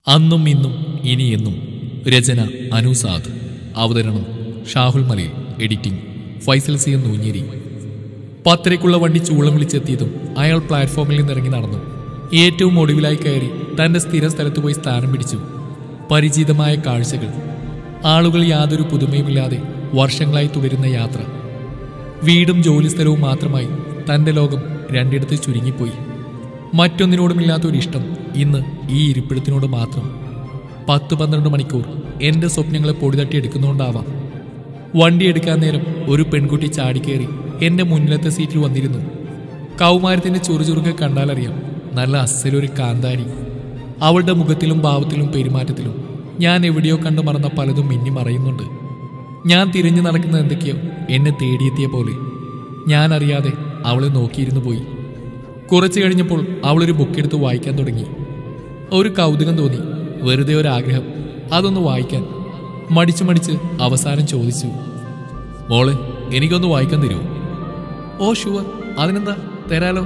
അന്നും ഇന്നും ഇനി എന്നും രചന അനുസാദ് അവതരണം Shahul Malayil editing Faisal C N Noonjeri പത്തരയ്ക്കുള്ള വണ്ടി ചൂളം വിളിച്ചെത്തിയതും അയാൾ പ്ലാറ്റ്ഫോമിൽ നിന്നിറങ്ങി നടന്നു ഏറ്റവും ഒടുവിലായി കയറി തന്റെ സ്ഥിര സ്ഥലത്ത് പോയി സ്ഥാനം പിടിച്ചു പരിചിതമായ കാഴ്ചകൾ ആളുകൾ യാതൊരു പുതുമയുമില്ലാതെ വർഷങ്ങളായി തുടരുന്ന യാത്ര വീടും ജോലിസ്ഥലവും മാത്രമായി തന്റെ ലോകം രണ്ടിടത്ത് ചുരുങ്ങിപ്പോയി മറ്റൊന്നിനോടുമില്ലാത്ത ഒരു ഇഷ്ടം ഇന്ന് ഈ ഇരിപ്പിടത്തിനോട് മാത്രം പത്ത് പന്ത്രണ്ട് മണിക്കൂർ എന്റെ സ്വപ്നങ്ങളെ പൊടിതട്ടി എടുക്കുന്നതുകൊണ്ടാവാം വണ്ടി എടുക്കാൻ നേരം ഒരു പെൺകുട്ടി ചാടിക്കേറി എന്റെ മുന്നിലത്തെ സീറ്റിൽ വന്നിരുന്നു കൗമാരത്തിന്റെ ചുറുചുറുക്കെ കണ്ടാലറിയാം നല്ല അസലൊരു കാന്താരി അവളുടെ മുഖത്തിലും ഭാവത്തിലും പെരുമാറ്റത്തിലും ഞാൻ എവിടെയോ കണ്ടു മറന്ന പലതും മിന്നി മറയുന്നുണ്ട് ഞാൻ തിരിഞ്ഞു നടക്കുന്നത് എന്തൊക്കെയോ എന്നെ തേടിയെത്തിയ പോലെ ഞാൻ അറിയാതെ അവളെ നോക്കിയിരുന്നു പോയി കുറച്ചു കഴിഞ്ഞപ്പോൾ അവളൊരു ബുക്കെടുത്ത് വായിക്കാൻ തുടങ്ങി ഒരു കൗതുകം തോന്നി വെറുതെ ഒരു ആഗ്രഹം അതൊന്ന് വായിക്കാൻ മടിച്ചു മടിച്ച് അവസാനം ചോദിച്ചു മോളെ എനിക്കൊന്ന് വായിക്കാൻ തരുമോ ഓ ഷുവർ അതിനെന്താ തരാലോ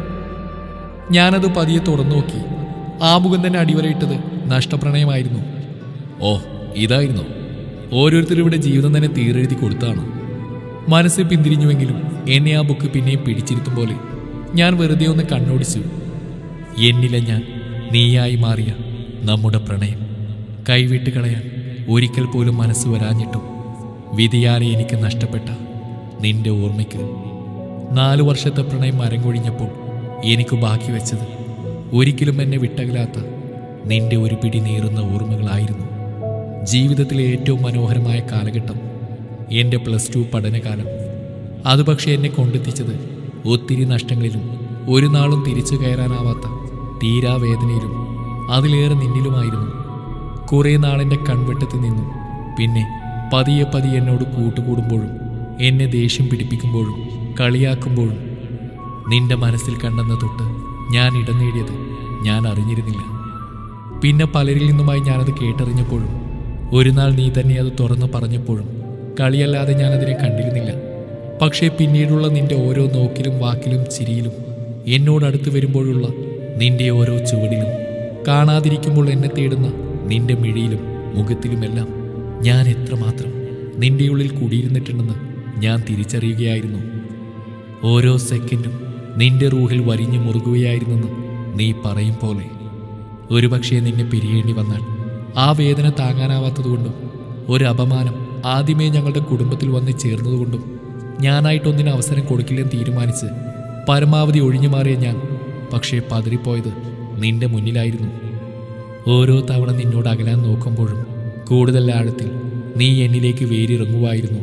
ഞാനത് പതിയെ തുറന്നു നോക്കി ആ മുഖം തന്നെ അടിവരയിട്ടത് നഷ്ടപ്രണയമായിരുന്നു ഓ ഇതായിരുന്നു ഓരോരുത്തരും ഇവിടെ ജീവിതം തന്നെ തീരെഴുതി കൊടുത്താണ് മനസ്സ് പിന്തിരിഞ്ഞുവെങ്കിലും എന്നെ ആ ബുക്ക് പിന്നെയും പിടിച്ചിരുത്തും പോലെ ഞാൻ വെറുതെ ഒന്ന് കണ്ണോടിച്ചു എന്നിലെ ഞാൻ നീയായി മാറിയ നമ്മുടെ പ്രണയം കൈവിട്ട് കളയാൻ ഒരിക്കൽ പോലും മനസ്സ് വരാഞ്ഞിട്ടും വിധിയാലെ എനിക്ക് നഷ്ടപ്പെട്ട നിന്റെ ഓർമ്മയ്ക്ക് നാലു വർഷത്തെ പ്രണയം മരം കൊഴിഞ്ഞപ്പോൾ എനിക്ക് ബാക്കി വെച്ചത് ഒരിക്കലും എന്നെ വിട്ടകലാത്ത നിന്റെ ഒരു പിടി നീറുന്ന ഓർമ്മകളായിരുന്നു ജീവിതത്തിലെ ഏറ്റവും മനോഹരമായ കാലഘട്ടം എൻ്റെ പ്ലസ് ടു പഠനകാലം അത് പക്ഷേ എന്നെ കൊണ്ടെത്തിച്ചത് ഒത്തിരി നഷ്ടങ്ങളിലും ഒരു നാളും തിരിച്ചു കയറാനാവാത്ത തീരാവേദനയിലും അതിലേറെ നിന്നിലുമായിരുന്നു കുറേ നാളെൻ്റെ കൺവെട്ടത്ത് നിന്നും പിന്നെ പതിയെ പതിയെ എന്നോട് കൂട്ടുകൂടുമ്പോഴും എന്നെ ദേഷ്യം പിടിപ്പിക്കുമ്പോഴും കളിയാക്കുമ്പോഴും നിന്റെ മനസ്സിൽ കണ്ടെന്ന തൊട്ട് ഞാൻ ഇടം നേടിയത് ഞാൻ അറിഞ്ഞിരുന്നില്ല പിന്നെ പലരിൽ നിന്നുമായി ഞാനത് കേട്ടറിഞ്ഞപ്പോഴും ഒരു നാൾ നീ തന്നെ അത് തുറന്നു പറഞ്ഞപ്പോഴും കളിയല്ലാതെ ഞാനതിനെ കണ്ടിരുന്നില്ല പക്ഷേ പിന്നീടുള്ള നിന്റെ ഓരോ നോക്കിലും വാക്കിലും ചിരിയിലും എന്നോട് അടുത്ത് വരുമ്പോഴുള്ള നിന്റെ ഓരോ ചുവടിലും കാണാതിരിക്കുമ്പോൾ എന്നെ തേടുന്ന നിന്റെ മിഴിയിലും മുഖത്തിലുമെല്ലാം ഞാൻ എത്രമാത്രം നിന്റെ ഉള്ളിൽ കുടിയിരുന്നിട്ടുണ്ടെന്ന് ഞാൻ തിരിച്ചറിയുകയായിരുന്നു ഓരോ സെക്കൻഡും നിന്റെ റൂഹിൽ വരിഞ്ഞു മുറുകുകയായിരുന്നെന്ന് നീ പറയും പോലെ ഒരുപക്ഷെ നിന്നെ പിരിയേണ്ടി വന്നാൽ ആ വേദന താങ്ങാനാവാത്തതുകൊണ്ടും ഒരു അപമാനം ആദ്യമേ ഞങ്ങളുടെ കുടുംബത്തിൽ വന്ന് ചേർന്നതുകൊണ്ടും ഞാനായിട്ടൊന്നിന് അവസരം കൊടുക്കില്ലെന്ന് തീരുമാനിച്ച് പരമാവധി ഒഴിഞ്ഞു മാറിയ ഞാൻ പക്ഷേ പതറിപ്പോയത് നിന്റെ മുന്നിലായിരുന്നു ഓരോ തവണ നിന്നോട് അകലാൻ നോക്കുമ്പോഴും കൂടുതൽ ആഴത്തിൽ നീ എന്നിലേക്ക് വേരിറങ്ങുമായിരുന്നു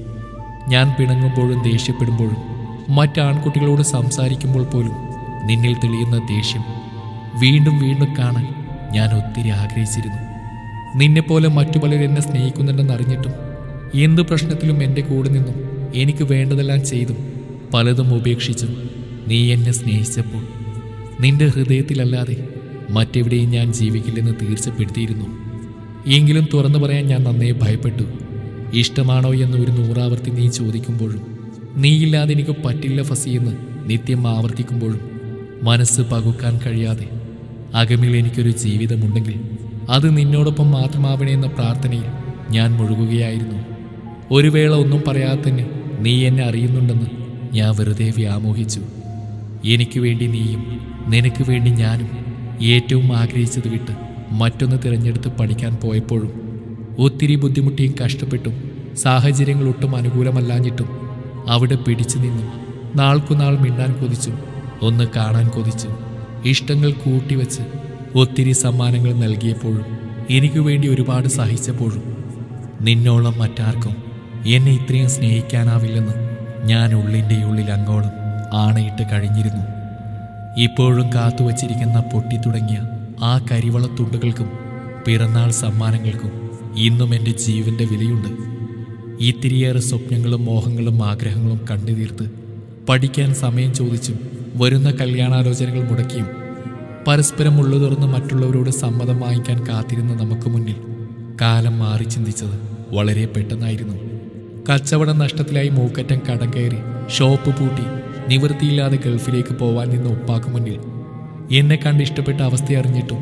ഞാൻ പിണങ്ങുമ്പോഴും ദേഷ്യപ്പെടുമ്പോഴും മറ്റാൺകുട്ടികളോട് സംസാരിക്കുമ്പോൾ പോലും നിന്നിൽ തെളിയുന്ന ദേഷ്യം വീണ്ടും വീണ്ടും കാണാൻ ഞാൻ ഒത്തിരി ആഗ്രഹിച്ചിരുന്നു നിന്നെപ്പോലെ മറ്റു പലരും എന്നെ സ്നേഹിക്കുന്നുണ്ടെന്ന് അറിഞ്ഞിട്ടും എന്ത് പ്രശ്നത്തിലും എൻ്റെ കൂടെ നിന്നും എനിക്ക് വേണ്ടതെല്ലാം ചെയ്തും പലതും ഉപേക്ഷിച്ചും നീ എന്നെ സ്നേഹിച്ചപ്പോൾ നിന്റെ ഹൃദയത്തിലല്ലാതെ മറ്റെവിടെയും ഞാൻ ജീവിക്കില്ലെന്ന് തീർച്ചപ്പെടുത്തിയിരുന്നു എങ്കിലും തുറന്നു പറയാൻ ഞാൻ നന്നേ ഭയപ്പെട്ടു ഇഷ്ടമാണോ എന്ന് ഒരു നൂറാവർത്തി നീ ചോദിക്കുമ്പോഴും നീയില്ലാതെ എനിക്ക് പറ്റില്ല ഫസിയെന്ന് നിത്യം ആവർത്തിക്കുമ്പോഴും മനസ്സ് പകുക്കാൻ കഴിയാതെ അകമിൽ എനിക്കൊരു ജീവിതമുണ്ടെങ്കിൽ അത് നിന്നോടൊപ്പം മാത്രമാവണേ എന്ന പ്രാർത്ഥനയിൽ ഞാൻ മുഴുകുകയായിരുന്നു ഒരു വേള ഒന്നും പറയാതെ തന്നെ നീ എന്നെ അറിയുന്നുണ്ടെന്ന് ഞാൻ വെറുതെ വ്യാമോഹിച്ചു എനിക്ക് വേണ്ടി നീയും നിനക്ക് വേണ്ടി ഞാനും ഏറ്റവും ആഗ്രഹിച്ചത് വിട്ട് മറ്റൊന്ന് തിരഞ്ഞെടുത്ത് പഠിക്കാൻ പോയപ്പോഴും ഒത്തിരി ബുദ്ധിമുട്ടിയും കഷ്ടപ്പെട്ടും സാഹചര്യങ്ങൾ ഒട്ടും അനുകൂലമല്ലാഞ്ഞിട്ടും അവിടെ പിടിച്ചു നിന്നും നാൾക്കുനാൾ മിണ്ടാൻ കൊതിച്ചു ഒന്ന് കാണാൻ കൊതിച്ചു ഇഷ്ടങ്ങൾ കൂട്ടിവെച്ച് ഒത്തിരി സമ്മാനങ്ങൾ നൽകിയപ്പോഴും എനിക്ക് വേണ്ടി ഒരുപാട് സഹിച്ചപ്പോഴും നിന്നോളം മറ്റാർക്കും എന്നെ ഇത്രയും സ്നേഹിക്കാനാവില്ലെന്ന് ഞാൻ ഉള്ളിൻ്റെ ഉള്ളിൽ അങ്ങോളം ആണയിട്ട് കഴിഞ്ഞിരുന്നു ഇപ്പോഴും കാത്തുവച്ചിരിക്കുന്ന പൊട്ടിത്തുടങ്ങിയ ആ കരിവളത്തുണ്ടുകൾക്കും പിറന്നാൾ സമ്മാനങ്ങൾക്കും ഇന്നും എൻ്റെ ജീവന്റെ വിലയുണ്ട് ഇത്തിരിയേറെ സ്വപ്നങ്ങളും മോഹങ്ങളും ആഗ്രഹങ്ങളും കണ്ടു തീർത്ത് പഠിക്കാൻ സമയം ചോദിച്ചും വരുന്ന കല്യാണാലോചനകൾ മുടക്കിയും പരസ്പരം ഉള്ളു തുറന്ന് മറ്റുള്ളവരോട് സമ്മതം വാങ്ങിക്കാൻ കാത്തിരുന്ന നമുക്ക് മുന്നിൽ കാലം മാറി ചിന്തിച്ചത് വളരെ പെട്ടെന്നായിരുന്നു കച്ചവടം നഷ്ടത്തിലായി മൂക്കറ്റം കടം കയറി ഷോപ്പ് പൂട്ടി നിവൃത്തിയില്ലാതെ ഗൾഫിലേക്ക് പോവാൻ നിന്ന ഉപ്പാക്ക് മുന്നിൽ എന്നെ കണ്ട് ഇഷ്ടപ്പെട്ട അവസ്ഥ അറിഞ്ഞിട്ടും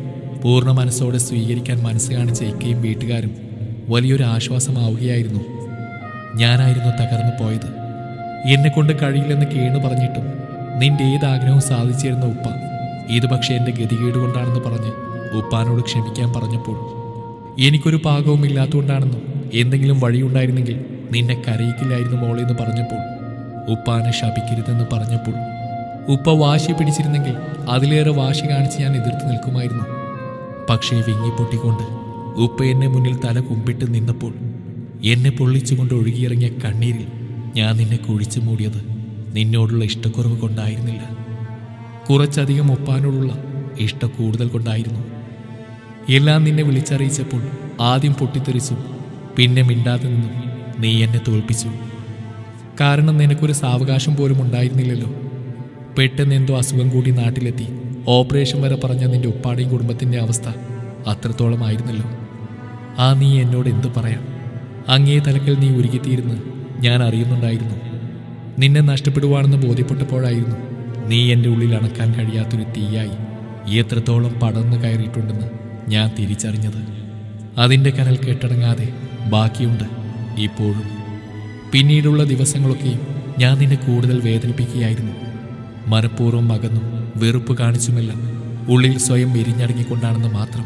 പൂർണ്ണ മനസ്സോടെ സ്വീകരിക്കാൻ മനസ്സ് കാണിച്ച ഇക്കയും വീട്ടുകാരും വലിയൊരു ആശ്വാസമാവുകയായിരുന്നു ഞാനായിരുന്നു തകർന്നു പോയത് എന്നെ കൊണ്ട് കഴിയില്ലെന്ന് കേണു പറഞ്ഞിട്ടും നിന്റെ ഏത് ആഗ്രഹവും സാധിച്ചിരുന്ന ഉപ്പ ഇത് പക്ഷേ എൻ്റെ ഗതികേട് കൊണ്ടാണെന്ന് പറഞ്ഞ് ഉപ്പാനോട് ക്ഷമിക്കാൻ പറഞ്ഞപ്പോൾ എനിക്കൊരു പാകവും ഇല്ലാത്തതുകൊണ്ടാണെന്നും എന്തെങ്കിലും വഴിയുണ്ടായിരുന്നെങ്കിൽ നിന്നെ കരയിക്കില്ലായിരുന്നു മോളെ എന്ന് പറഞ്ഞപ്പോൾ ഉപ്പാനെ ശപിക്കരുതെന്ന് പറഞ്ഞപ്പോൾ ഉപ്പ വാശി പിടിച്ചിരുന്നെങ്കിൽ അതിലേറെ വാശി കാണിച്ച് ഞാൻ എതിർത്ത് നിൽക്കുമായിരുന്നു പക്ഷേ വിങ്ങിപ്പൊട്ടിക്കൊണ്ട് ഉപ്പ എന്നെ മുന്നിൽ തല കുമ്പിട്ട് നിന്നപ്പോൾ എന്നെ പൊള്ളിച്ചുകൊണ്ട് ഒഴുകിയിറങ്ങിയ കണ്ണീരിൽ ഞാൻ നിന്നെ കുഴിച്ചു മൂടിയത് നിന്നോടുള്ള ഇഷ്ടക്കുറവ് കൊണ്ടായിരുന്നില്ല കുറച്ചധികം ഒപ്പാനോടുള്ള ഇഷ്ട കൂടുതൽ കൊണ്ടായിരുന്നു എല്ലാം നിന്നെ വിളിച്ചറിയിച്ചപ്പോൾ ആദ്യം പൊട്ടിത്തെറിച്ചു പിന്നെ മിണ്ടാതെ നിന്നും നീ എന്നെ തോൽപ്പിച്ചു കാരണം നിനക്കൊരു സാവകാശം പോലും ഉണ്ടായിരുന്നില്ലല്ലോ പെട്ടെന്ന് എന്തോ അസുഖം കൂടി നാട്ടിലെത്തി ഓപ്പറേഷൻ വരെ പറഞ്ഞ നിന്റെ ഉപ്പാടെയും കുടുംബത്തിൻ്റെ അവസ്ഥ അത്രത്തോളം ആയിരുന്നല്ലോ ആ നീ എന്നോട് എന്തു പറയാം അങ്ങേ തലക്കൽ നീ ഉരുകിത്തീരുന്ന് ഞാൻ അറിയുന്നുണ്ടായിരുന്നു നിന്നെ നഷ്ടപ്പെടുവാണെന്ന് ബോധ്യപ്പെട്ടപ്പോഴായിരുന്നു നീ എൻ്റെ ഉള്ളിൽ അണക്കാൻ കഴിയാത്തൊരു തീയായി എത്രത്തോളം പടർന്നു കയറിയിട്ടുണ്ടെന്ന് ഞാൻ തിരിച്ചറിഞ്ഞത് അതിൻ്റെ കനൽ കെട്ടടങ്ങാതെ ബാക്കിയുണ്ട് ഇപ്പോഴും പിന്നീടുള്ള ദിവസങ്ങളൊക്കെയും ഞാൻ നിന്നെ കൂടുതൽ വേദനിപ്പിക്കുകയായിരുന്നു മനഃപൂർവ്വം അകന്നും വെറുപ്പ് കാണിച്ചുമെല്ലാം ഉള്ളിൽ സ്വയം എരിഞ്ഞടങ്ങിക്കൊണ്ടാണെന്ന് മാത്രം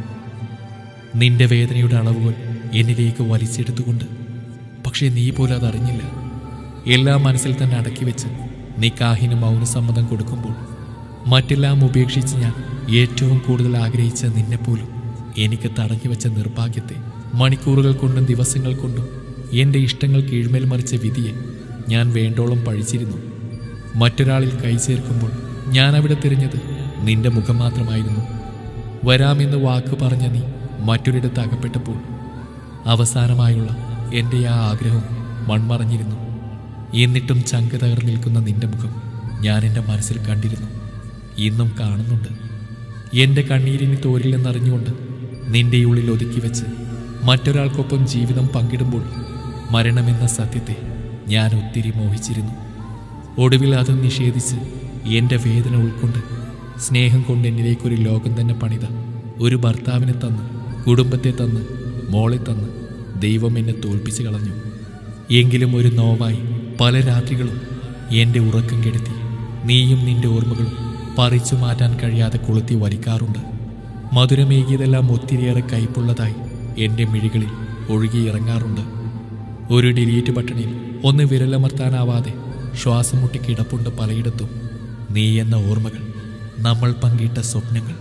നിന്റെ വേദനയുടെ അളവുകൾ എന്നിലേക്ക് വലിച്ചെടുത്തുകൊണ്ട് പക്ഷേ നീ പോലും അതറിഞ്ഞില്ല എല്ലാം മനസ്സിൽ തന്നെ അടക്കി വെച്ച് നീ കാഹിന് മൗനസമ്മതം കൊടുക്കുമ്പോൾ മറ്റെല്ലാം ഉപേക്ഷിച്ച് ഞാൻ ഏറ്റവും കൂടുതൽ ആഗ്രഹിച്ച നിന്നെപ്പോലും എനിക്ക് തടഞ്ഞു വെച്ച നിർഭാഗ്യത്തെ മണിക്കൂറുകൾ കൊണ്ടും ദിവസങ്ങൾ കൊണ്ടും എൻ്റെ ഇഷ്ടങ്ങൾ കീഴ്മേൽ മറിച്ച വിധിയെ ഞാൻ വേണ്ടോളം പഴിച്ചിരുന്നു മറ്റൊരാളിൽ കൈ ചേർക്കുമ്പോൾ ഞാൻ അവിടെ തിരഞ്ഞത് നിന്റെ മുഖം മാത്രമായിരുന്നു വരാമെന്ന് വാക്ക് പറഞ്ഞ നീ മറ്റൊരിടത്ത് അകപ്പെട്ടപ്പോൾ അവസാനമായുള്ള എൻ്റെ ആ ആഗ്രഹം മൺമറഞ്ഞിരുന്നു എന്നിട്ടും ചങ്ക് തകർന്നു നിൽക്കുന്ന നിന്റെ മുഖം ഞാൻ എൻ്റെ മനസ്സിൽ കണ്ടിരുന്നു ഇന്നും കാണുന്നുണ്ട് എൻ്റെ കണ്ണീരിന് തോരില്ലെന്നറിഞ്ഞുകൊണ്ട് നിന്റെ ഉള്ളിൽ ഒതുക്കി വെച്ച് മറ്റൊരാൾക്കൊപ്പം ജീവിതം പങ്കിടുമ്പോൾ മരണമെന്ന സത്യത്തെ ഞാൻ ഒത്തിരി മോഹിച്ചിരുന്നു ഒടുവിൽ അത് നിഷേധിച്ച് എൻ്റെ വേദന ഉൾക്കൊണ്ട് സ്നേഹം കൊണ്ട് എന്നിലേക്കൊരു ലോകം തന്നെ പണിത ഒരു ഭർത്താവിനെ തന്ന് കുടുംബത്തെ തന്ന് മോളെ തന്ന് ദൈവം എന്നെ തോൽപ്പിച്ചു കളഞ്ഞു എങ്കിലും ഒരു നോവായി പല രാത്രികളും എൻ്റെ ഉറക്കം കെടുത്തി നീയും നിന്റെ ഓർമ്മകളും പറിച്ചു മാറ്റാൻ കഴിയാതെ കൊളുത്തി വലിക്കാറുണ്ട് മധുരമേകിയതെല്ലാം ഒത്തിരിയേറെ കയ്പുള്ളതായി എൻ്റെ മിഴികളിൽ ഒഴുകിയിറങ്ങാറുണ്ട് ഒരു ഡിലീറ്റ് ബട്ടണിൽ ഒന്ന് വിരലമർത്താനാവാതെ ശ്വാസം മുട്ടി കിടപ്പുണ്ട് പലയിടത്തും നീ എന്ന ഓർമ്മകൾ നമ്മൾ പങ്കിട്ട സ്വപ്നങ്ങൾ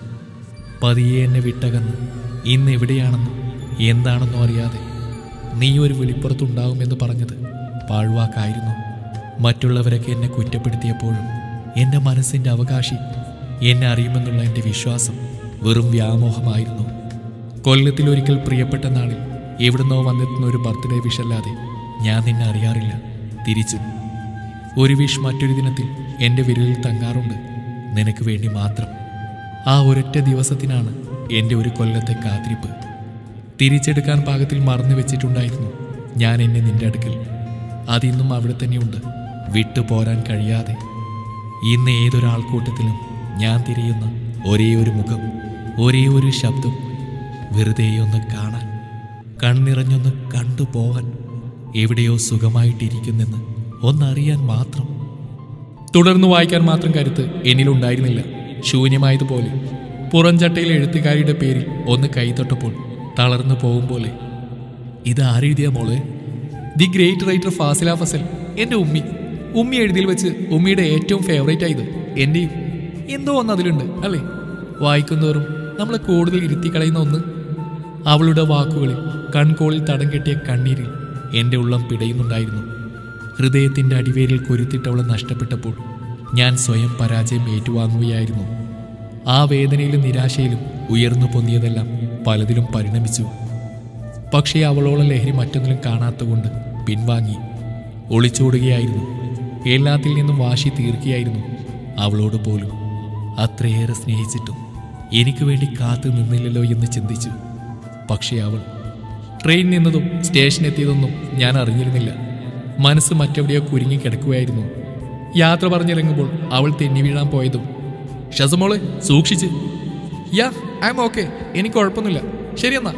പതിയെ എന്നെ വിട്ടകന്ന് ഇന്ന് എവിടെയാണെന്നോ എന്താണെന്നോ അറിയാതെ നീ ഒരു വെളിപ്പുറത്തുണ്ടാകുമെന്ന് പറഞ്ഞത് പാഴ്വാക്കായിരുന്നു മറ്റുള്ളവരൊക്കെ എന്നെ കുറ്റപ്പെടുത്തിയപ്പോഴും എൻ്റെ മനസ്സിൻ്റെ അവകാശി എന്നെ അറിയുമെന്നുള്ള എൻ്റെ വിശ്വാസം വെറും വ്യാമോഹമായിരുന്നു കൊല്ലത്തിൽ ഒരിക്കൽ പ്രിയപ്പെട്ട നാളിൽ എവിടുന്നോ വന്നെത്തുന്ന ഒരു ബർത്ത്ഡേ വിഷല്ലാതെ ഞാൻ നിന്നെ അറിയാറില്ല തിരിച്ചും ഒരു വിഷ് മറ്റൊരു ദിനത്തിൽ എൻ്റെ വിരലിൽ തങ്ങാറുണ്ട് നിനക്ക് വേണ്ടി മാത്രം ആ ഒരൊറ്റ ദിവസത്തിനാണ് എൻ്റെ ഒരു കൊല്ലത്തെ കാത്തിരിപ്പ് തിരിച്ചെടുക്കാൻ പാകത്തിൽ മറന്നു വെച്ചിട്ടുണ്ടായിരുന്നു ഞാൻ എന്നെ നിന്റെ അടുക്കൽ അതിന്നും അവിടെ തന്നെയുണ്ട് വിട്ടു പോരാൻ കഴിയാതെ ഇന്ന് ഏതൊരാൾക്കൂട്ടത്തിലും ഞാൻ തിരയുന്ന ഒരേ ഒരു മുഖം ഒരേ ഒരു ശബ്ദം വെറുതെയൊന്ന് കാണാൻ കണ്ണിറഞ്ഞൊന്ന് കണ്ടുപോവാൻ എവിടെയോ സുഖമായിട്ടിരിക്കുന്നെന്ന് ഒന്നറിയാൻ മാത്രം തുടർന്ന് വായിക്കാൻ മാത്രം കരുത്ത് എന്നിലുണ്ടായിരുന്നില്ല ശൂന്യമായതുപോലെ പുറംചട്ടയിൽ എഴുത്തുകാരിയുടെ പേരിൽ ഒന്ന് കൈതൊട്ടപ്പോൾ തളർന്നു പോകും പോലെ ഇത് ആരെഴുതിയ മോളെ the great writer Fazila Fazal എൻ്റെ ഉമ്മി ഉമ്മി എഴുതിയിൽ വെച്ച് ഉമ്മിയുടെ ഏറ്റവും ഫേവറേറ്റ് ആയത് എൻ്റെയും എന്തോ ഒന്ന് അതിലുണ്ട് അല്ലേ വായിക്കുന്നവരും നമ്മളെ കൂടുതൽ ഇരുത്തിക്കളയുന്ന ഒന്ന് അവളുടെ വാക്കുകളിൽ കൺകോളിൽ തടം കെട്ടിയ കണ്ണീരിൽ എൻ്റെ ഉള്ളം പിടയുന്നുണ്ടായിരുന്നു ഹൃദയത്തിൻ്റെ അടിവേരിൽ കൊരുത്തിട്ടവളെ നഷ്ടപ്പെട്ടപ്പോൾ ഞാൻ സ്വയം പരാജയം ഏറ്റുവാങ്ങുകയായിരുന്നു ആ വേദനയിലും നിരാശയിലും ഉയർന്നു പൊന്നിയതെല്ലാം പലതിലും പരിണമിച്ചു പക്ഷേ അവളോളം ലഹരി മറ്റൊന്നിലും കാണാത്തതുകൊണ്ട് പിൻവാങ്ങി ഒളിച്ചോടുകയായിരുന്നു എല്ലാത്തിൽ നിന്നും വാശി തീർക്കുകയായിരുന്നു അവളോട് പോലും അത്രയേറെ സ്നേഹിച്ചിട്ടും എനിക്ക് വേണ്ടി കാത്തു നിന്നില്ലല്ലോ എന്ന് ചിന്തിച്ചു പക്ഷേ അവൾ ട്രെയിൻ നിന്നതും സ്റ്റേഷൻ എത്തിയതൊന്നും ഞാൻ അറിഞ്ഞിരുന്നില്ല മനസ്സ് മറ്റെവിടെയോ കുരുങ്ങി കിടക്കുകയായിരുന്നു യാത്ര പറഞ്ഞിറങ്ങുമ്പോൾ അവൾ തെന്നി വീഴാൻ പോയതും ഷസമോളെ സൂക്ഷിച്ച് യാ ഐ എം ഓക്കെ എനിക്ക് കുഴപ്പമൊന്നുമില്ല ശരിയെന്നാ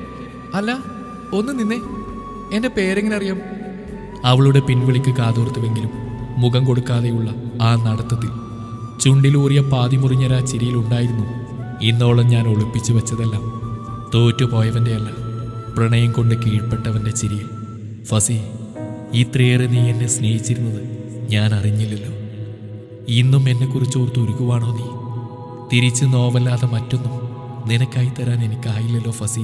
അല്ല ഒന്ന് നിന്നേ എൻ്റെ പേരെങ്ങനെ അറിയാം അവളുടെ പിൻവിളിക്ക് കാതോർത്തുവെങ്കിലും മുഖം കൊടുക്കാതെയുള്ള ആ നടത്തത്തിൽ ചുണ്ടിലൂറിയ പാതി മുറിഞ്ഞരാ ചിരിയിലുണ്ടായിരുന്നു ഇന്നോളം ഞാൻ ഒളിപ്പിച്ചു വെച്ചതെല്ലാം തോറ്റുപോയവൻ്റെ അല്ല പ്രണയം കൊണ്ട് കീഴ്പ്പെട്ടവൻ്റെ ചിരിയിൽ ഫസി ഇത്രയേറെ നീ എന്നെ സ്നേഹിച്ചിരുന്നത് ഞാൻ അറിഞ്ഞില്ലല്ലോ ഇന്നും എന്നെക്കുറിച്ച് ഓർത്ത് ഒരുക്കുവാണോ നീ തിരിച്ച് നോവല്ലാതെ മറ്റൊന്നും നിനക്കായി തരാൻ എനിക്കായില്ലല്ലോ ഫസി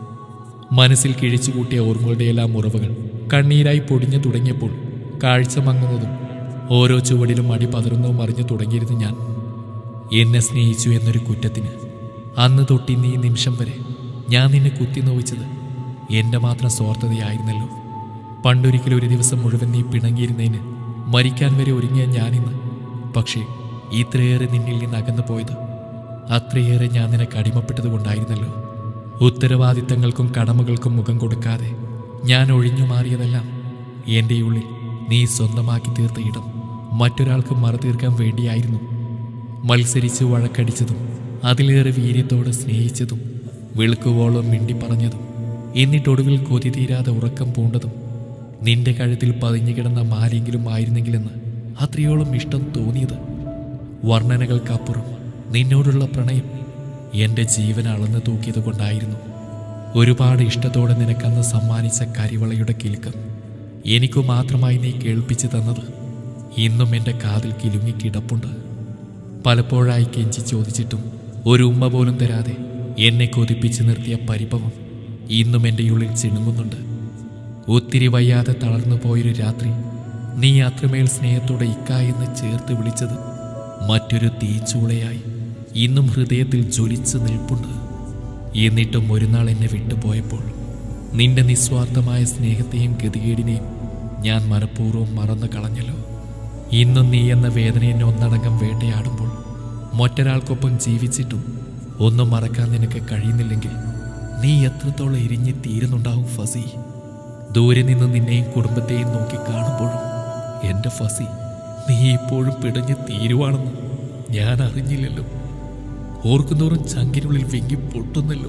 മനസ്സിൽ കിഴിച്ചുകൂട്ടിയ ഓർമ്മകളുടെ എല്ലാ മുറവുകൾ കണ്ണീരായി പൊടിഞ്ഞു തുടങ്ങിയപ്പോൾ കാഴ്ച മങ്ങുന്നതും ഓരോ ചുവടിലും അടി പതറുന്നതും അറിഞ്ഞു തുടങ്ങിയിരുന്നു ഞാൻ എന്നെ സ്നേഹിച്ചു എന്നൊരു കുറ്റത്തിന് അന്ന് തൊട്ടി നീ നിമിഷം വരെ ഞാൻ നിന്നെ കുത്തി നോവിച്ചത് എൻ്റെ മാത്രം സ്വാർത്ഥതയായിരുന്നല്ലോ പണ്ടൊരിക്കലും ഒരു ദിവസം മുഴുവൻ നീ പിണങ്ങിയിരുന്നതിന് മരിക്കാൻ വരെ ഒരുങ്ങിയ ഞാനിന്ന് പക്ഷേ ഇത്രയേറെ നിന്നിൽ നിന്ന് അകന്നു പോയത് അത്രയേറെ ഞാൻ നിനക്ക് അടിമപ്പെട്ടത് കൊണ്ടായിരുന്നല്ലോ ഉത്തരവാദിത്തങ്ങൾക്കും കടമകൾക്കും മുഖം കൊടുക്കാതെ ഞാൻ ഒഴിഞ്ഞു മാറിയതെല്ലാം എൻ്റെ ഉള്ളിൽ നീ സ്വന്തമാക്കി തീർത്ത ഇടം മറ്റൊരാൾക്ക് മറതീർക്കാൻ വേണ്ടിയായിരുന്നു മത്സരിച്ച് വഴക്കടിച്ചതും അതിലേറെ വീര്യത്തോടെ സ്നേഹിച്ചതും വെളുക്കുവോളം മിണ്ടി പറഞ്ഞതും എന്നിട്ടൊടുവിൽ കൊതി തീരാതെ ഉറക്കം പൂണ്ടതും നിന്റെ കഴുത്തിൽ പതിഞ്ഞു കിടന്ന മാലെങ്കിലും ആയിരുന്നെങ്കിലെന്ന് അത്രയോളം ഇഷ്ടം തോന്നിയത് വർണ്ണനകൾക്കപ്പുറം നിന്നോടുള്ള പ്രണയം എൻ്റെ ജീവൻ അളന്നു തൂക്കിയത് കൊണ്ടായിരുന്നു ഒരുപാട് ഇഷ്ടത്തോടെ നിനക്കന്ന് സമ്മാനിച്ച കരിവളയുടെ കിലുക്കം എനിക്കു മാത്രമായി നീ കേൾപ്പിച്ചു തന്നത് ഇന്നും എൻ്റെ കാതിൽ കിലുങ്ങി കിടപ്പുണ്ട് പലപ്പോഴായി കെഞ്ചി ചോദിച്ചിട്ടും ഒരു ഉമ്മ പോലും തരാതെ എന്നെ കൊതിപ്പിച്ച് നിർത്തിയ പരിഭവം ഇന്നും എൻ്റെ ഉള്ളിൽ ചിണുങ്ങുന്നുണ്ട് ഒത്തിരി വയ്യാതെ തളർന്നു പോയൊരു രാത്രി നീ അത്രമേൽ സ്നേഹത്തോടെ ഇക്ക എന്ന് ചേർത്ത് വിളിച്ചത് മറ്റൊരു തീച്ചൂളയായി ഇന്നും ഹൃദയത്തിൽ ജ്വലിച്ച് നിൽപ്പുണ്ട് എന്നിട്ടും ഒരു നാൾ എന്നെ വിട്ടുപോയപ്പോൾ നിന്റെ നിസ്വാർത്ഥമായ സ്നേഹത്തെയും ഗതികേടിനെയും ഞാൻ മനഃപൂർവ്വം മറന്നു കളഞ്ഞല്ലോ ഇന്നും നീ എന്ന വേദന എന്നെ ഒന്നടങ്കം വേട്ടയാടുമ്പോൾ മറ്റൊരാൾക്കൊപ്പം ജീവിച്ചിട്ടും ഒന്നും മറക്കാൻ നിനക്ക് കഴിയുന്നില്ലെങ്കിൽ നീ എത്രത്തോളം എരിഞ്ഞ് തീരുന്നുണ്ടാവും ഫസി ദൂരെ നിന്ന് നിന്നെയും കുടുംബത്തെയും നോക്കി കാണുമ്പോഴും എൻ്റെ ഫസി നീ ഇപ്പോഴും പിടഞ്ഞ് തീരുവാണെന്ന് ഞാൻ അറിഞ്ഞില്ലല്ലോ ഓർക്കുന്തോറും ചങ്കിനുള്ളിൽ വെങ്ങി പൊട്ടുന്നല്ലോ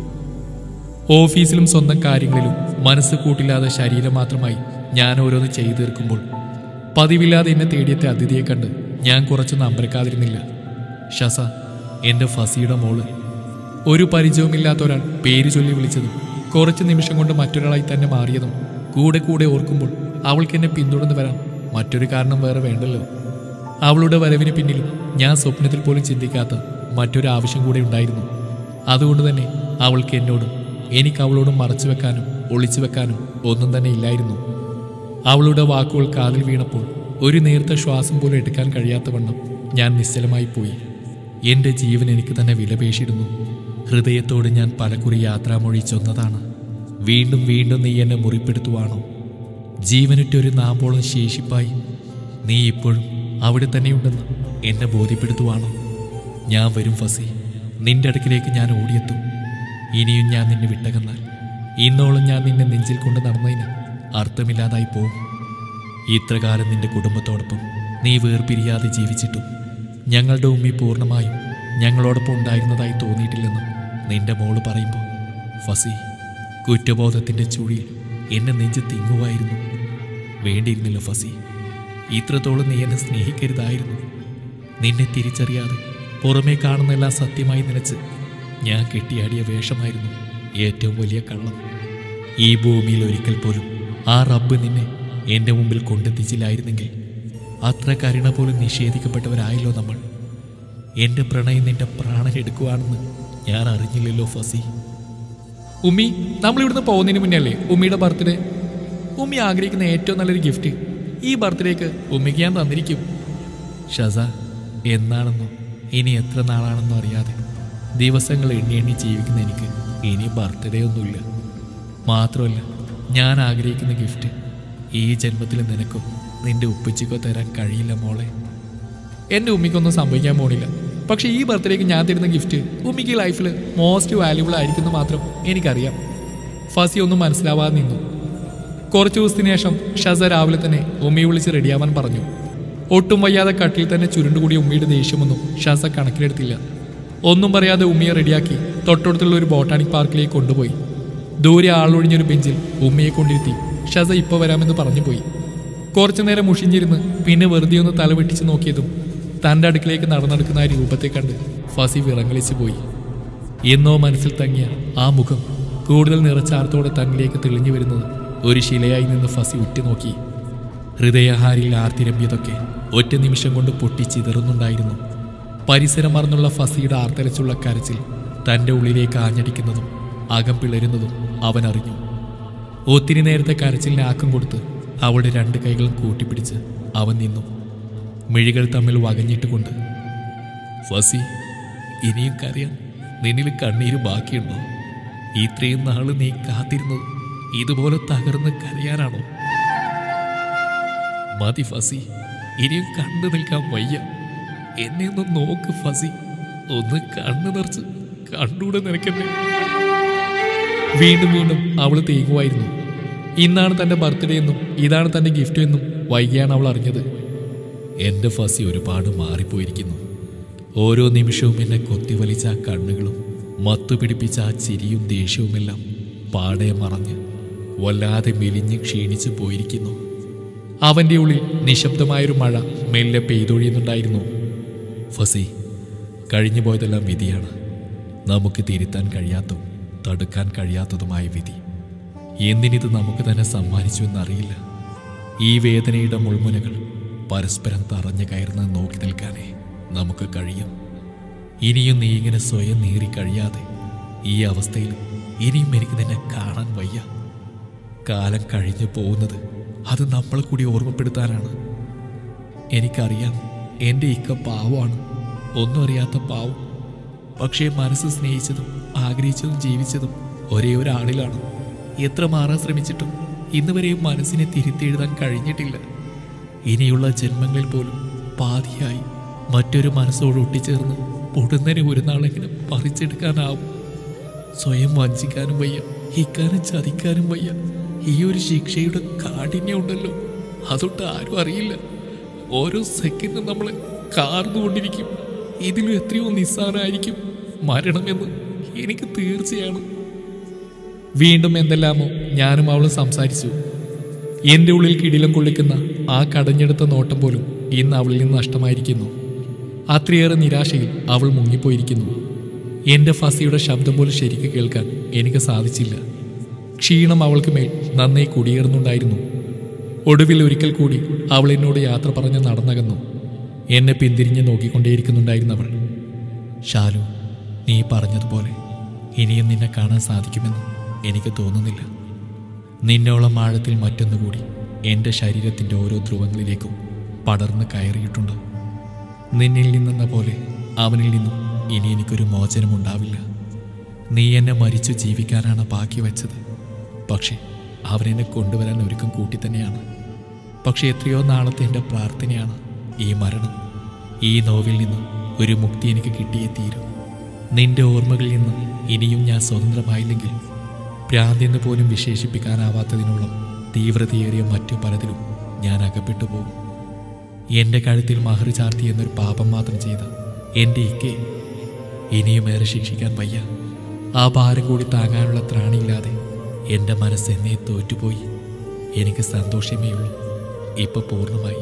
ഓഫീസിലും സ്വന്തം കാര്യങ്ങളിലും മനസ്സ് കൂട്ടില്ലാതെ ശരീരം മാത്രമായി ഞാൻ ഓരോന്ന് ചെയ്തു തീർക്കുമ്പോൾ പതിവില്ലാതെ എന്നെ തേടിയെത്തിയ അതിഥിയെ കണ്ട് ഞാൻ കുറച്ചൊന്നും അമ്പരക്കാതിരുന്നില്ല ഷസ എൻ്റെ ഫസിയുടെ മോള് ഒരു പരിചയവുമില്ലാത്ത ഒരാൾ പേര് ചൊല്ലി വിളിച്ചതും കുറച്ച് നിമിഷം കൊണ്ട് മറ്റൊരാളായി തന്നെ മാറിയതും കൂടെ കൂടെ ഓർക്കുമ്പോൾ അവൾക്ക് എന്നെ പിന്തുടർന്ന് വരാൻ മറ്റൊരു കാരണം വേറെ വേണ്ടല്ലോ അവളുടെ വരവിന് പിന്നിലും ഞാൻ സ്വപ്നത്തിൽ പോലും ചിന്തിക്കാത്ത മറ്റൊരു ആവശ്യം കൂടെ ഉണ്ടായിരുന്നു അതുകൊണ്ട് തന്നെ അവൾക്ക് എന്നോടും എനിക്ക് അവളോടും മറച്ചു വെക്കാനും ഒളിച്ചു വെക്കാനും ഒന്നും തന്നെ ഇല്ലായിരുന്നു അവളുടെ വാക്കുകൾ കാതിൽ വീണപ്പോൾ ഒരു നേർത്ത ശ്വാസം പോലും എടുക്കാൻ കഴിയാത്ത വണ്ണം ഞാൻ നിശ്ചലമായി പോയി എൻ്റെ ജീവൻ എനിക്ക് തന്നെ വിലപേശിടുന്നു ഹൃദയത്തോട് ഞാൻ പലകുറി യാത്രാമൊഴി ചൊന്നതാണ് വീണ്ടും വീണ്ടും നീ എന്നെ മുറിപ്പെടുത്തുവാണോ ജീവനുറ്റൊരു നാമ്പോളം ശേഷിപ്പായി നീ ഇപ്പോഴും അവിടെ തന്നെയുണ്ടെന്ന് എന്നെ ബോധ്യപ്പെടുത്തുവാണോ ഞാൻ വരും ഫസി നിന്റെ അടുക്കിലേക്ക് ഞാൻ ഓടിയെത്തും ഇനിയും ഞാൻ നിന്നെ വിട്ടകന്നാൽ ഇന്നോളം ഞാൻ നിന്നെ നെഞ്ചിൽ കൊണ്ട് നടന്നതിന് അർത്ഥമില്ലാതായി പോകും ഇത്രകാലം നിന്റെ കുടുംബത്തോടൊപ്പം നീ വേർപിരിയാതെ ജീവിച്ചിട്ടും ഞങ്ങളുടെ ഉമ്മി പൂർണ്ണമായും ഞങ്ങളോടൊപ്പം ഉണ്ടായിരുന്നതായി തോന്നിയിട്ടില്ലെന്ന് നിന്റെ മോള് പറയുമ്പോൾ ഫസി കുറ്റബോധത്തിൻ്റെ ചുഴിയിൽ എന്നെ നെഞ്ച് തിങ്ങുമായിരുന്നു വേണ്ടിയിരുന്നില്ല ഫസി ഇത്രത്തോളം നീ എന്നെ സ്നേഹിക്കരുതായിരുന്നു നിന്നെ തിരിച്ചറിയാതെ പുറമേ കാണുന്നെല്ലാം സത്യമായി നിലച്ച് ഞാൻ കെട്ടിയാടിയ വേഷമായിരുന്നു ഏറ്റവും വലിയ കള്ളം ഈ ഭൂമിയിൽ ഒരിക്കൽ പോലും ആ റബ്ബ് നിന്നെ എൻ്റെ മുമ്പിൽ കൊണ്ടെത്തിച്ചില്ലായിരുന്നെങ്കിൽ അത്ര കരുണ പോലും നിഷേധിക്കപ്പെട്ടവരായല്ലോ നമ്മൾ എൻ്റെ പ്രണയം നിന്റെ പ്രാണൻ എടുക്കുവാണെന്ന് ഞാൻ അറിഞ്ഞില്ലല്ലോ ഫസി ഉമ്മി നമ്മൾ ഇവിടുന്ന് പോകുന്നതിന് മുന്നേ അല്ലേ ഉമ്മിയുടെ ബർത്ത്ഡേ ഉമ്മി ആഗ്രഹിക്കുന്ന ഏറ്റവും നല്ലൊരു ഗിഫ്റ്റ് ഈ ബർത്ത്ഡേക്ക് ഉമ്മിക്ക് ഞാൻ തന്നിരിക്കും ഷസ എന്നാണെന്നോ ഇനി എത്ര നാളാണെന്നോ അറിയാതെ ദിവസങ്ങൾ എണ്ണി എണ്ണി ജീവിക്കുന്ന എനിക്ക് ഇനി ബർത്ത്ഡേ ഒന്നുമില്ല മാത്രമല്ല ഞാൻ ആഗ്രഹിക്കുന്ന ഗിഫ്റ്റ് ഈ ജന്മത്തിൽ നിനക്കോ നിന്റെ ഉപ്പച്ചിക്കോ തരാൻ കഴിയില്ല മോളെ എൻ്റെ ഉമ്മിക്കൊന്നും സംഭവിക്കാൻ പോണില്ല പക്ഷേ ഈ ബർത്ത്ഡേക്ക് ഞാൻ തരുന്ന ഗിഫ്റ്റ് ഉമ്മിക്ക് ലൈഫിൽ മോസ്റ്റ് വാല്യുബിൾ ആയിരിക്കുന്നു മാത്രം എനിക്കറിയാം ഫസി ഒന്നും മനസ്സിലാവാതെ നിന്നു കുറച്ചു ദിവസത്തിന് ശേഷം ഷസ രാവിലെ തന്നെ ഉമ്മയെ വിളിച്ച് റെഡിയാവാൻ പറഞ്ഞു ഒട്ടും വയ്യാതെ കട്ടിൽ തന്നെ ചുരുണ്ടുകൂടിയ ഉമ്മയുടെ ദേഷ്യമൊന്നും ഷസ കണക്കിലെടുത്തില്ല ഒന്നും പറയാതെ ഉമ്മയെ റെഡിയാക്കി തൊട്ടടുത്തുള്ള ഒരു ബോട്ടാണിക് പാർക്കിലേക്ക് കൊണ്ടുപോയി ദൂരെ ആളൊഴിഞ്ഞൊരു ബെഞ്ചിൽ ഉമ്മയെ കൊണ്ടിരുത്തി ഷസ ഇപ്പോൾ വരാമെന്ന് പറഞ്ഞു പോയി കുറച്ചു നേരം മുഷിഞ്ഞിരുന്ന് പിന്നെ വെറുതെ ഒന്ന് തലവെട്ടിച്ച് നോക്കിയതും തൻ്റെ അടുക്കിലേക്ക് നടന്നെടുക്കുന്ന ആ രൂപത്തെ കണ്ട് ഫസി വിറങ്ങളിച്ചു പോയി എന്നോ മനസ്സിൽ തങ്ങിയ ആ മുഖം കൂടുതൽ നിറച്ചാർത്തോടെ തന്നിലേക്ക് തെളിഞ്ഞു വരുന്നത് ഒരു ശിലയായി നിന്ന് ഫസി ഉറ്റുനോക്കി ഹൃദയഹാരിയിൽ ആർത്തിരമ്പിയതൊക്കെ ഒറ്റ നിമിഷം കൊണ്ട് പൊട്ടിച്ചിതറുന്നുണ്ടായിരുന്നു പരിസരം മറന്നുള്ള ഫസിയുടെ ആർത്തലച്ചുള്ള കരച്ചിൽ തൻ്റെ ഉള്ളിലേക്ക് ആഞ്ഞടിക്കുന്നതും അകം പിളരുന്നതും അവൻ അറിഞ്ഞു ഒത്തിരി നേരത്തെ കരച്ചിലിന് ആക്കം കൊടുത്ത് അവളുടെ രണ്ട് കൈകളും കൂട്ടിപ്പിടിച്ച് അവൻ നിന്നു മിഴികൾ തമ്മിൽ വകഞ്ഞിട്ടുകൊണ്ട് ഫസി ഇനിയും കരയാൻ നിന്നിൽ കണ്ണീര് ബാക്കിയുണ്ടോ ഇത്രയും നാള് നീ കാത്തിരുന്നത് ഇതുപോലെ തകർന്ന് കരയാനാണോ മതി ഫസി ഇനിയും കണ്ടു നിൽക്കാൻ വയ്യ എന്നെ ഒന്ന് നോക്ക് ഫസി ഒന്ന് കണ്ണു നിറച്ച് കണ്ടൂടെ നിനക്കെന്നെ വീണ്ടും വീണ്ടും അവൾ തേങ്ങുമായിരുന്നു ഇന്നാണ് തന്റെ ബർത്ത്ഡേ എന്നും ഇതാണ് തന്റെ ഗിഫ്റ്റ് എന്നും വൈകിയാണ് അവൾ അറിഞ്ഞത് എന്റെ ഫസി ഒരുപാട് മാറിപ്പോയിരിക്കുന്നു ഓരോ നിമിഷവും എന്നെ കൊത്തിവലിച്ച ആ കണ്ണുകളും മത്തു പിടിപ്പിച്ച ആ ചിരിയും ദേഷ്യവുമെല്ലാം പാടെ മറഞ്ഞ് വല്ലാതെ മെലിഞ്ഞ് ക്ഷീണിച്ചു പോയിരിക്കുന്നു അവന്റെ ഉള്ളിൽ നിശബ്ദമായൊരു മഴ മെല്ലെ പെയ്തൊഴിയുന്നുണ്ടായിരുന്നു ഫസി കഴിഞ്ഞു പോയതെല്ലാം വിധിയാണ് നമുക്ക് തിരുത്താൻ കഴിയാത്തതും തടുക്കാൻ കഴിയാത്തതുമായ വിധി എന്തിനിത് നമുക്ക് തന്നെ സമ്മാനിച്ചു എന്നറിയില്ല ഈ വേദനയുടെ മുൾമുനകൾ പരസ്പരം തറഞ്ഞു കയർന്ന് നോക്കി നിൽക്കാനേ നമുക്ക് കഴിയും ഇനിയും നീ ഇങ്ങനെ സ്വയം നീറി കഴിയാതെ ഈ അവസ്ഥയിൽ ഇനിയും എനിക്ക് നിന്നെ കാണാൻ വയ്യ കാലം കഴിഞ്ഞു പോകുന്നത് അത് നമ്മൾ കൂടി ഓർമ്മപ്പെടുത്താനാണ് എനിക്കറിയാം എൻ്റെ ഇക്ക പാവമാണ് ഒന്നും അറിയാത്ത പാവം പക്ഷേ മനസ്സ് സ്നേഹിച്ചതും ആഗ്രഹിച്ചതും ജീവിച്ചതും ഒരേ ഒരാളിലാണ് എത്ര മാറാൻ ശ്രമിച്ചിട്ടും ഇന്ന് വരെയും മനസ്സിനെ തിരുത്തിയെഴുതാൻ കഴിഞ്ഞിട്ടില്ല ഇനിയുള്ള ജന്മങ്ങളിൽ പോലും പാതിയായി മറ്റൊരു മനസ്സോട് ഒട്ടിച്ചേർന്ന് പൊടുന്നനെ ഒരു നാളെങ്കിലും പറിച്ചെടുക്കാനാവും സ്വയം വഞ്ചിക്കാനും വയ്യ ഹിക്കാനും ചതിക്കാനും വയ്യ ഈ ഒരു ശിക്ഷയുടെ കാഠിന്യം ഉണ്ടല്ലോ അതൊട്ട് ആരും അറിയില്ല ഓരോ സെക്കൻഡും നമ്മളെ കാർന്നുകൊണ്ടിരിക്കും ഇതിലും എത്രയോ നിസ്സാരമായിരിക്കും മരണമെന്ന് എനിക്ക് തീർച്ചയാണ് വീണ്ടും എന്തെല്ലാമോ ഞാനും അവളും സംസാരിച്ചു എന്റെ ഉള്ളിൽ കിടിലം കൊള്ളിക്കുന്ന ആ കടഞ്ഞെടുത്ത നോട്ടം പോലും ഇന്ന് അവളിൽ നിന്ന് നഷ്ടമായിരിക്കുന്നു അത്രയേറെ നിരാശയിൽ അവൾ മുങ്ങിപ്പോയിരിക്കുന്നു എന്റെ ഫസിയുടെ ശബ്ദം പോലും ശരിക്ക് കേൾക്കാൻ എനിക്ക് സാധിച്ചില്ല ക്ഷീണം അവൾക്ക് മേൽ നന്നായി കുടിയേറുന്നുണ്ടായിരുന്നു ഒടുവിൽ ഒരിക്കൽ കൂടി അവൾ എന്നോട് യാത്ര പറഞ്ഞ് നടന്നകന്നു എന്നെ പിന്തിരിഞ്ഞ് നോക്കിക്കൊണ്ടേയിരിക്കുന്നുണ്ടായിരുന്നവൾ ഷാലു നീ പറഞ്ഞതുപോലെ ഇനിയും നിന്നെ കാണാൻ സാധിക്കുമെന്ന് എനിക്ക് തോന്നുന്നില്ല നിന്നോളം ആഴത്തിൽ മറ്റൊന്നുകൂടി എൻ്റെ ശരീരത്തിൻ്റെ ഓരോ ധ്രുവങ്ങളിലേക്കും പടർന്ന് കയറിയിട്ടുണ്ട് നിന്നിൽ നിന്നെന്ന പോലെ അവനിൽ നിന്നും ഇനി എനിക്കൊരു മോചനമുണ്ടാവില്ല നീ എന്നെ മരിച്ചു ജീവിക്കാനാണ് ബാക്കി വെച്ചത് പക്ഷേ അവനെന്നെ കൊണ്ടുവരാൻ ഒരുക്കം കൂട്ടി തന്നെയാണ് പക്ഷേ എത്രയോ നാളത്തെ എൻ്റെ പ്രാർത്ഥനയാണ് ഈ മരണം ഈ നോവിൽ നിന്ന് ഒരു മുക്തി എനിക്ക് കിട്ടിയേ തീരൂ നിന്റെ ഓർമ്മകളിൽ നിന്ന് ഇനിയും ഞാൻ സ്വതന്ത്രമായില്ലെങ്കിൽ ഭ്രാന്തെന്ന് പോലും വിശേഷിപ്പിക്കാനാവാത്തതിനോളം തീവ്രതയേറിയ മറ്റു പലതിലും ഞാൻ അകപ്പെട്ടു പോകും എൻ്റെ കഴുത്തിൽ മഹർ ചാർത്തി എന്നൊരു പാപം മാത്രം ചെയ്ത എൻ്റെ ഇക്കെ ഇനിയും ഏറെ ശിക്ഷിക്കാൻ വയ്യ ആ ഭാരം കൂടി താങ്ങാനുള്ള ത്രാണിയില്ലാതെ എൻ്റെ മനസ്സ് എന്നെ തോറ്റുപോയി എനിക്ക് സന്തോഷമേ ഉള്ളൂ ഇപ്പൊ പൂർണ്ണമായി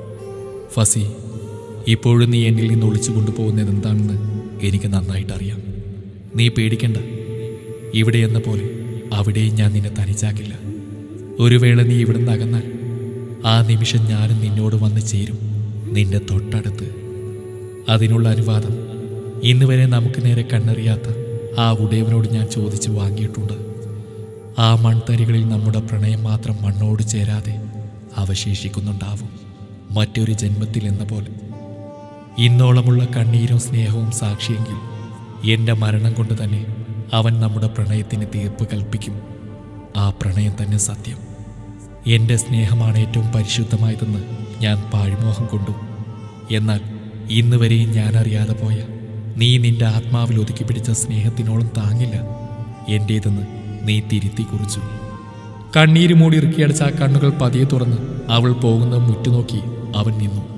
ഫസി ഇപ്പോഴും നീ എന്നിൽ നിന്ന് ഒളിച്ചു കൊണ്ടുപോകുന്നത് എന്താണെന്ന് എനിക്ക് നന്നായിട്ട് അറിയാം നീ പേടിക്കണ്ട ഇവിടെ എന്ന പോലെ അവിടെയും ഞാൻ നിന്നെ തനിച്ചാക്കില്ല ഒരു വേള നീ ഇവിടുന്ന് അകന്നാൽ ആ നിമിഷം ഞാനും നിന്നോട് വന്ന് ചേരും നിന്റെ തൊട്ടടുത്ത് അതിനുള്ള അനുവാദം ഇന്ന് വരെ നമുക്ക് നേരെ കണ്ണറിയാത്ത ആ ഉടയവനോട് ഞാൻ ചോദിച്ചു വാങ്ങിയിട്ടുണ്ട് ആ മൺതരികളിൽ നമ്മുടെ പ്രണയം മാത്രം മണ്ണോട് ചേരാതെ അവശേഷിക്കുന്നുണ്ടാവും മറ്റൊരു ജന്മത്തിൽ എന്ന പോലെ ഇന്നോളമുള്ള കണ്ണീരും സ്നേഹവും സാക്ഷിയെങ്കിൽ എൻ്റെ മരണം കൊണ്ട് തന്നെ അവൻ നമ്മുടെ പ്രണയത്തിന് തീർപ്പ് കൽപ്പിക്കും ആ പ്രണയം തന്നെ സത്യം എൻ്റെ സ്നേഹമാണ് ഏറ്റവും പരിശുദ്ധമായതെന്ന് ഞാൻ പാഴ്മോഹം കൊണ്ടു എന്നാൽ ഇന്ന് വരെയും ഞാൻ അറിയാതെ പോയ നീ നിന്റെ ആത്മാവിൽ ഒതുക്കി പിടിച്ച സ്നേഹത്തിനോളം താങ്ങില്ല എൻ്റേതെന്ന് നീ തിരുത്തി കുറിച്ചു കണ്ണീര് മൂടി ഇറുക്കിയടച്ച ആ കണ്ണുകൾ പതിയെ തുറന്ന് അവൾ പോകുന്ന മുറ്റുനോക്കി അവൻ നിന്നു